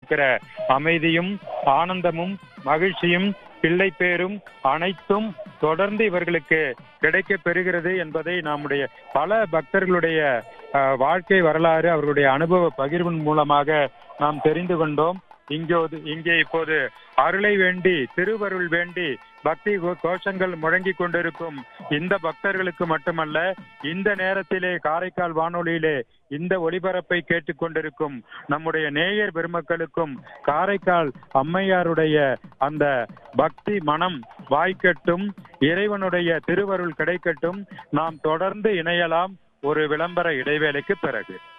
இருக்கிற அமைதியும் ஆனந்தமும் மகிழ்ச்சியும் பிள்ளை பேரும் அனைத்தும் தொடர்ந்து இவர்களுக்கு கிடைக்க பெறுகிறது என்பதை நம்முடைய பல பக்தர்களுடைய அஹ், வாழ்க்கை வரலாறு அவர்களுடைய அனுபவ பகிர்வின் மூலமாக நாம் தெரிந்து கொண்டோம் இங்கோது இங்கே இப்போது அருளை வேண்டி திருவருள் வேண்டி பக்தி கோ- கோஷங்கள் முழங்கிக் கொண்டிருக்கும் இந்த பக்தர்களுக்கு மட்டுமல்ல இந்த நேரத்திலே காரைக்கால் வானொலியிலே இந்த ஒளிபரப்பை கேட்டுக்கொண்டிருக்கும் நம்முடைய நேயர் பெருமக்களுக்கும் காரைக்கால் அம்மையாருடைய அந்த பக்தி மனம் வாய்க்கட்டும் இறைவனுடைய திருவருள் கிடைக்கட்டும் நாம் தொடர்ந்து இணையலாம் ஒரு விளம்பர இடைவேளைக்கு பிறகு